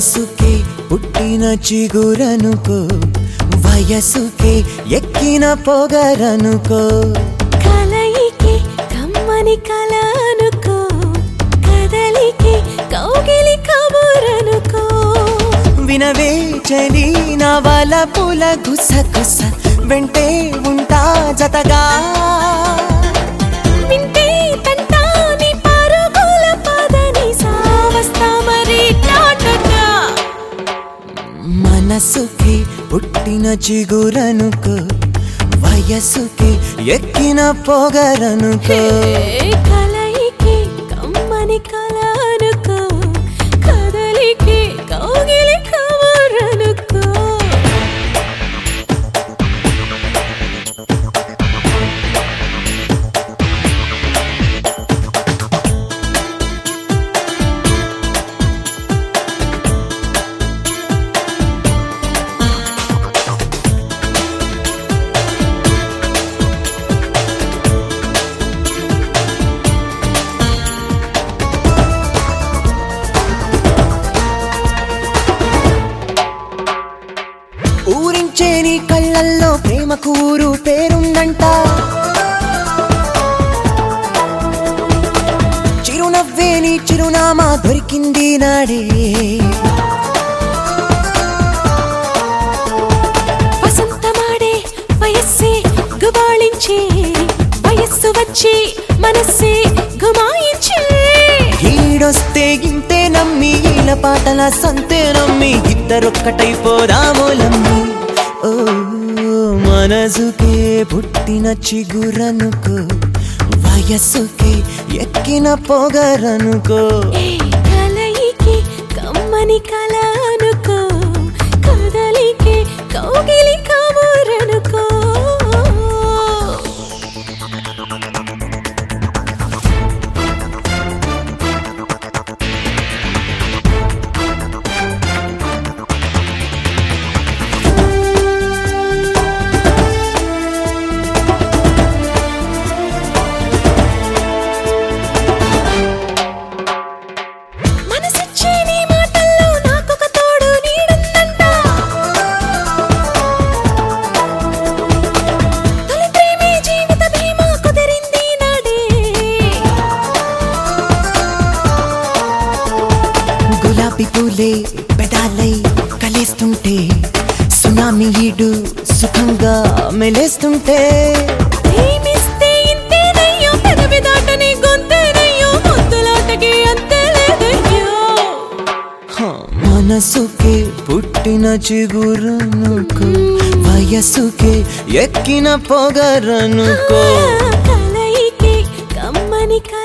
మనసుకే పుట్టిన చిగురనుకో వయసుకే ఎక్కిన పొగరనుకో కలయికి కమ్మని కల అనుకో కదలికి కౌగిలి కబురనుకో వినవే చలి నా వల పుల గుస గుస వెంటే ఉంటా జతగా వింటే తంటా నీ పరుగుల పదని సావస్తా మరి టాటగా మనసుకి పుట్టిన చిగురనుకో వయసుకి ఎక్కిన పొగరనుకో కలయికి కమ్మని కల అనుకో కదలికి కౌగిలి కబురనుకో ఊరించే నీ కళ్ళల్లో ప్రేమకు ఊరు పేరుందంట చిరునవ్వే నీ చిరునామా దొరికింది నాడే వసంతమాడే వయస్సే గుబాళించే వయస్సు వచ్చి మనస్సే గుమాయించే ఈడొస్తే ఇంతే నమ్మి ఈల పాటల సంతే నమ్మి ఇద్దరొక్కటైపోదాములమ్మి ఓ మనసుకే పుట్టిన చిగురనుకో వయస్సుకే ఎక్కిన పొగరనుకో ఏ కలయికి కమ్మని కల అనుకో కదలికి కౌగిలి కబురనుకో మనసిచ్చే నీ మాటల్లో నాకొక తోడు నీడుందంట తొలి ప్రేమే జీవిత భీమా కుదిరింది నాడే గులాబీ పూలే పెదాలై కలిస్తుంటే సునామీ ఈడు సుఖంగా మెలేస్తుంటే ప్రేమిస్తే ఇంతేనయ్యో పెదవి దాటని గొంతేనయ్యో ముద్దులాటకి అంతే లేదయ్యో హ, మనసుకే పుట్టిన చిగురనుకో వయసుకే ఎక్కిన పొగరనుకో కలయికి కమ్మని కల